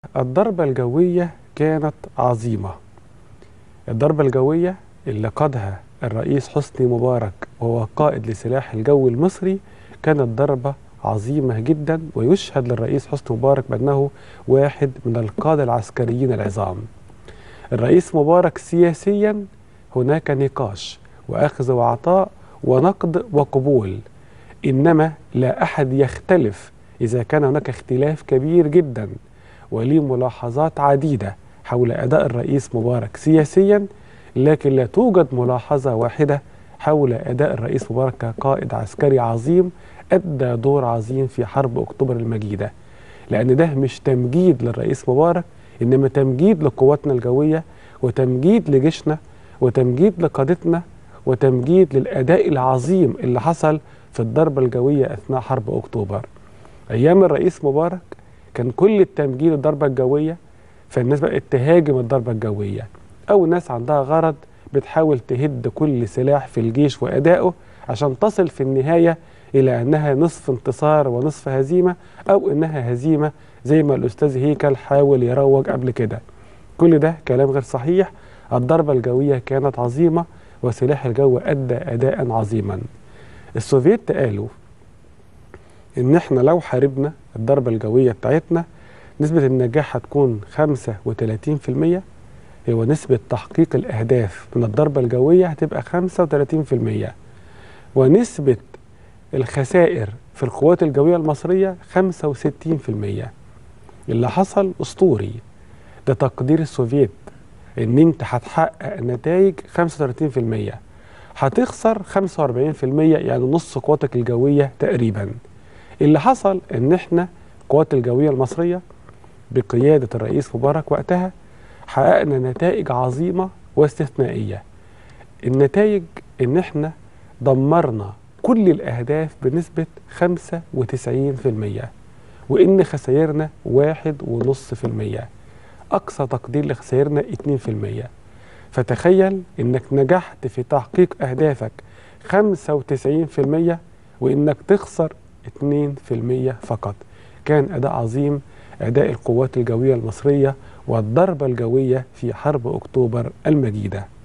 الضربة الجوية كانت عظيمة الضربة الجوية اللي قادها الرئيس حسني مبارك وهو قائد لسلاح الجو المصري كانت ضربة عظيمة جدا ويشهد للرئيس حسني مبارك بأنه واحد من القادة العسكريين العظام الرئيس مبارك سياسيا هناك نقاش وأخذ وعطاء ونقد وقبول إنما لا أحد يختلف إذا كان هناك اختلاف كبير جدا وليه ملاحظات عديدة حول أداء الرئيس مبارك سياسيا لكن لا توجد ملاحظة واحدة حول أداء الرئيس مبارك كقائد عسكري عظيم أدى دور عظيم في حرب أكتوبر المجيدة لأن ده مش تمجيد للرئيس مبارك إنما تمجيد لقواتنا الجوية وتمجيد لجيشنا وتمجيد لقادتنا وتمجيد للأداء العظيم اللي حصل في الضربة الجوية أثناء حرب أكتوبر أيام الرئيس مبارك كان كل التمجيد الضربة الجوية فالناس بقت تهاجم الضربة الجوية أو ناس عندها غرض بتحاول تهد كل سلاح في الجيش وأدائه عشان تصل في النهاية إلى أنها نصف انتصار ونصف هزيمة أو أنها هزيمة زي ما الأستاذ هيكل حاول يروج قبل كده كل ده كلام غير صحيح الضربة الجوية كانت عظيمة وسلاح الجو أدى أداء عظيما السوفيت قالوا إن إحنا لو حاربنا الضربة الجوية بتاعتنا نسبة النجاح هتكون 35% هو نسبة تحقيق الأهداف من الضربة الجوية هتبقى 35% ونسبة الخسائر في القوات الجوية المصرية 65% اللي حصل أسطوري ده تقدير السوفيت إن أنت هتحقق نتائج 35% هتخسر 45% يعني نص قواتك الجوية تقريبا اللي حصل إن إحنا القوات الجوية المصرية بقيادة الرئيس مبارك وقتها حققنا نتائج عظيمة واستثنائية النتائج إن إحنا دمرنا كل الأهداف بنسبة 95% وإن خسائرنا واحد ونص في المية أقصى تقدير لخسائرنا 2% فتخيل إنك نجحت في تحقيق أهدافك 95% وإنك تخسر 2% فقط كان أداء عظيم أداء القوات الجوية المصرية والضربة الجوية في حرب أكتوبر المجيدة